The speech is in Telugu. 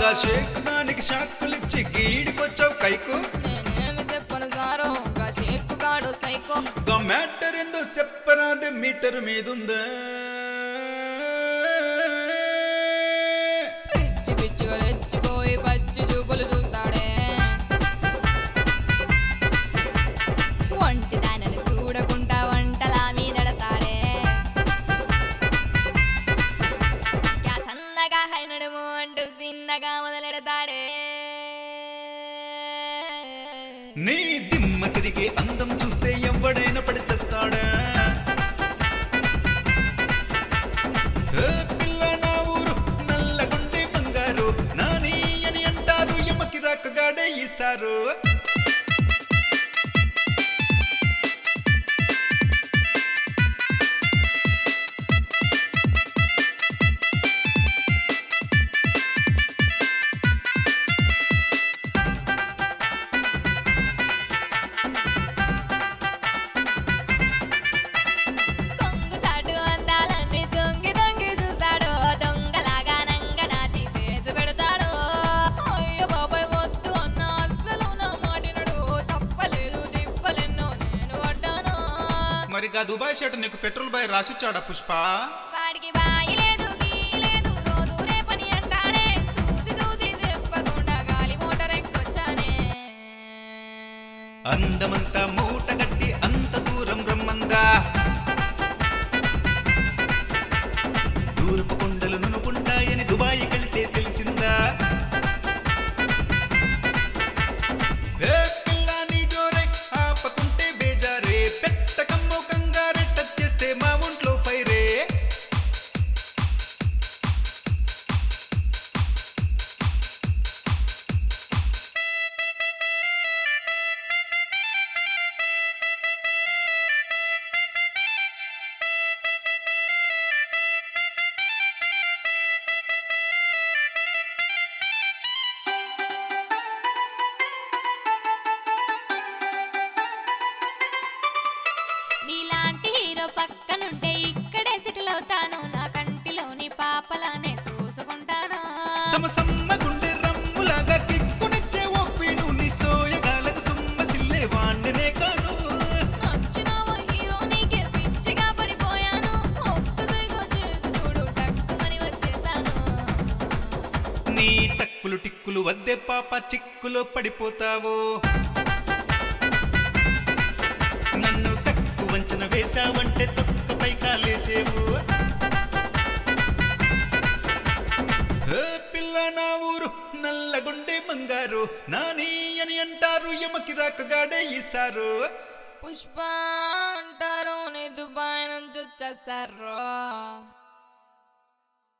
గా షేక్ దానికి షాక్కులిచ్చి గీడికొచ్చావు కైకు నేనేమి చెప్పను సారో గా షేక్కుగాడు సైకో గా మ్యాటర్ ఏందో చెప్పరాదే మీటర్ మీదుందా పిచ్చి పిచ్చిగా రెచ్చిపోయి పచ్చి చూపులు చూస్తాడే ఒంటి దానని చూడకుండా వంటలా మీదడతాడే యా సన్నగా హైనడుము అంటూ చిన్నగా మొదలెడతాడే నీ దిమ్మ తిరిగే అందం చూస్తే ఎవడైనా పడి చేస్తాడా ఏ పిల్ల నా ఊరు నల్లగుండే బంగారు నాని అని అంటారు ఎమకి రాకగాడే ఈసారు కొంగు చాటు అందాలన్నీ దొంగి దొంగి చూస్తాడు దొంగలాగా నంగ నాచి వేసు పెడతాడు అయ్యో బాబాయ్ వద్దు అన్న అస్సలు నా మాటినడు తప్పలేదు తిప్పలెన్నో నేను పడ్డాను మరి గా దుబాయ్ షర్ట్ నీకు పెట్రోల్ బాయ్ రాసిచ్చాడా పుష్ప వాడికి బాయి లేదు గీ లేదు రోజు రేపని అంటాడే చూసి చూసి చెప్పకుండా గాలి మోటార్ ఎక్కొచ్చానే అందమంతా మూట కట్టి అంత దూరం రమ్మందా దూరపు కొండలు నునుపుంటాయని దుబాయ్ వెళితే తెలిసిందా ఏ పిల్ల నీ జోరే ఆపకుంటే బేజారే పెట్టకమ్మో కంగారే టచ్ చేస్తే మా ఒంట్లో ఫైరే నీలాంటి హీరో పక్కనుంటే ఇక్కడే సెటిల్ అవుతాను నా కంటిలోని పాపలానే చూసుకుంటాను సమసమ్మ గుండె రమ్ములాగా కిక్కునిచ్చే ఓ పీను నీ సోయగాలకు సుమ్మ సిల్లే వాణ్ణినే కాను నచ్చిన ఓ హీరో నీకే పిచ్చిగా పడిపోయాను ఒక్క సైగో చేసి చూడు టక్కుమని వచ్చేస్తాను నీ టక్కులు టిక్కులు వద్దే పాప చిక్కులో పడిపోతావు నన్ను తక్కువ వంచన వేశావంటే తొక్కపై కాలేసేవు ఏ పిల్ల నా ఊరు నల్లగుండే మంగారు నాని అని అంటారు ఎమకి రాకగాడే ఈసారు పుష్ప అంటారు నీ దుబాయ్ నుంచి వచ్చేసారు